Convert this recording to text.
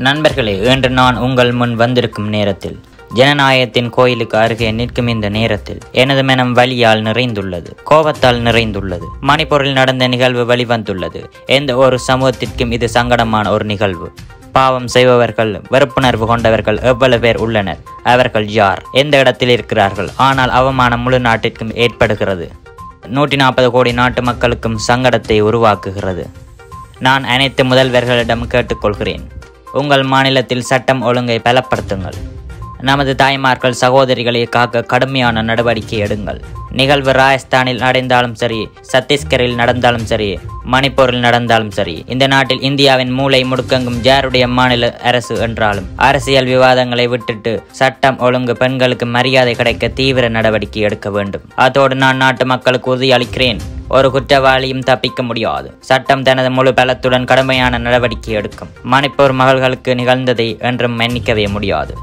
நண்பர்களே இன்று நான் உங்கள் முன் வந்திருக்கும் நேரத்தில் ஜனநாயகத்தின் கோயிலுக்கு அருகே நிற்கும் இந்த நேரத்தில் எனது மனம் வலியால் நிறைந்துள்ளது கோபத்தால் நிறைந்துள்ளது மணிப்பூரில் நடந்த நிகழ்வு வெளிவந்துள்ளது எந்த ஒரு சமூகத்திற்கும் இது சங்கடமான ஒரு நிகழ்வு பாவம் செய்பவர்கள் வெறுப்புணர்வு கொண்டவர்கள் எவ்வளவு பேர் உள்ளனர் அவர்கள் யார் எந்த இடத்தில் இருக்கிறார்கள் ஆனால் அவமானம் முழு நாட்டிற்கும் ஏற்படுகிறது நூற்றி நாற்பது கோடி நாட்டு மக்களுக்கும் சங்கடத்தை உருவாக்குகிறது நான் அனைத்து முதல்வர்களிடம் கேட்டுக்கொள்கிறேன் உங்கள் மாநிலத்தில் சட்டம் ஒழுங்கை பலப்படுத்துங்கள் நமது தாய்மார்கள் சகோதரிகளை காக்க கடுமையான நடவடிக்கை எடுங்கள் நிகழ்வு ராஜஸ்தானில் நடந்தாலும் சரி சத்தீஸ்கரில் நடந்தாலும் சரி மணிப்பூரில் நடந்தாலும் சரி இந்த நாட்டில் இந்தியாவின் மூளை முடுக்கெங்கும் யாருடைய மாநில அரசு என்றாலும் அரசியல் விவாதங்களை விட்டுட்டு சட்டம் ஒழுங்கு பெண்களுக்கு மரியாதை கிடைக்க தீவிர நடவடிக்கை எடுக்க வேண்டும் அதோடு நான் நாட்டு மக்களுக்கு உறுதியளிக்கிறேன் ஒரு குற்றவாளியும் தப்பிக்க முடியாது சட்டம் தனது முழு பலத்துடன் கடுமையான நடவடிக்கை எடுக்கும் மணிப்பூர் மகள்களுக்கு நிகழ்ந்ததை என்றும் மன்னிக்கவே முடியாது